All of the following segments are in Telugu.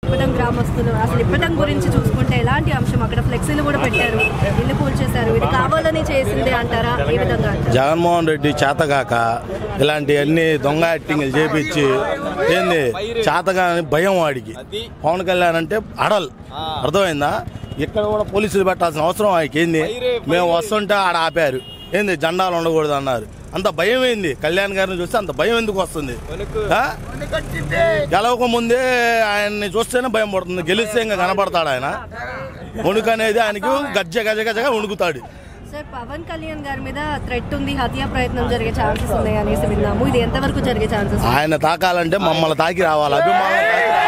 ఇప్పటం గ్రామస్తులు అసలు ఇప్పటం గురించి చూసుకుంటే ఎలాంటి అంశం అక్కడ ఫ్లెక్సీలు కూడా పెట్టారు ఇల్లు కూల్చేశారు ఇది కావాలని చేసిందే అంటారా ఏ విధంగా అంటారు జగన్మోహన్ రెడ్డి చేతగాక ఇలాంటివన్నీ దొంగ యాక్టింగ్లు చేపించి ఏంది చేతగాని భయం వాడికి పవన్ కళ్యాణ్ అంటే అడల్ అర్థమైందా ఇక్కడ కూడా పోలీసులు పెట్టాల్సిన అవసరం ఆయనకి ఏంది మేము వస్తుంటే ఆడ ఆపారు ఏంది జెండాలు ఉండకూడదు అన్నారు అంత భయం ఏంది కళ్యాణ్ గారిని చూస్తే అంత భయం ఎందుకు వస్తుంది ఆ? గెలవక ముందే ఆయన్ని చూస్తేనే భయం పడుతుంది గెలిస్తే ఇంకా కనబడతాడు ఆయన వణుకు అనేది ఆయనకి గజ్జ గజ గజగా వణుకుతాడు సార్ పవన్ కళ్యాణ్ గారి మీద థ్రెట్ ఉంది హత్యా ప్రయత్నం జరిగే ఛాన్సెస్ ఉన్నాయి అనేసి విన్నాము ఇది ఎంతవరకు జరిగే ఛాన్సెస్ ఆయన తాకాలంటే మమ్మల్ని తాకి రావాలి అభిమానం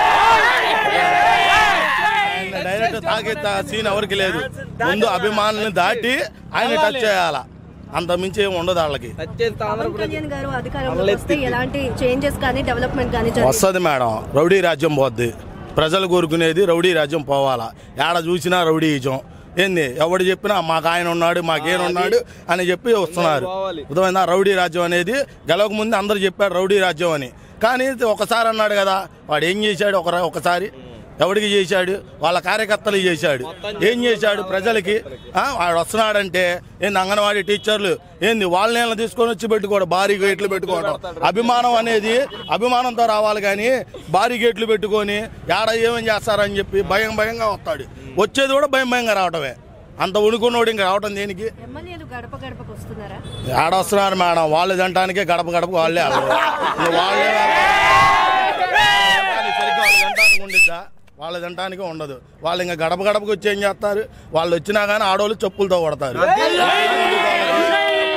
ఆయన డైరెక్ట్ తాకే తా- సీన్ ఎవరికి లేదు ముందు అభిమానుల్ని దాటి ఆయన టచ్ చేయాల అంత మించి ఏమి ఉండదు వాళ్ళకి పవన్ కళ్యాణ్ గారు అధికారంలోకి వస్తే ఎలాంటి చేంజెస్ కానీ డెవలప్మెంట్ కానీ జరిగే వస్తుంది మేడం రౌడీ రాజ్యం పోద్ది ప్రజలు కోరుకునేది రౌడీ రాజ్యం పోవాలా ఏడ చూసినా రౌడీజం ఏంది ఎవడు చెప్పినా మాకు ఆయన ఉన్నాడు మాకేం ఉన్నాడు అని చెప్పి వస్తున్నారు అర్థమైందా రౌడీ రాజ్యం అనేది గెలవక ముందు అందరు చెప్పారు రౌడీ రాజ్యం అని కానీ ఒకసారి అన్నాడు కదా వాడు ఏం చేశాడు ఒక ఒకసారి ఎవడికి చేశాడు వాళ్ళ కార్యకర్తలు చేశాడు ఏం చేశాడు ప్రజలకి ఆ, వాడు వస్తున్నాడంటే ఏంది అంగన్వాడీ టీచర్లు ఏంది వాళ్ళ నీళ్ళని తీసుకొని వచ్చి పెట్టుకోవడం భారీ గేట్లు పెట్టుకోవడం అభిమానం అనేది అభిమానంతో రావాలి కానీ భారీ గేట్లు పెట్టుకొని ఏడ ఏమేం చేస్తారని చెప్పి భయం భయంగా వస్తాడు వచ్చేది కూడా భయం భయంగా రావటమే అంత ఉనుకున్నోడు ఇంకా రావటం దేనికి ఎమ్మెల్యేలు గడప గడపకు వస్తున్నారా ఏడ వస్తున్నారు మేడం వాళ్ళు తినటానికే గడప గడప వాళ్ళే వెళ్ళరు. ఇంక వాళ్ళే కానీ సరిగ్గా వాళ్ళు తినటానికి ఉండిద్దా వాళ్ళు తినటానికి ఉండదు వాళ్ళు ఇంకా గడప గడపకు వచ్చి ఏం చేస్తారు వాళ్ళు వచ్చినా కానీ ఆడవాళ్ళు చెప్పులతో కొడతారు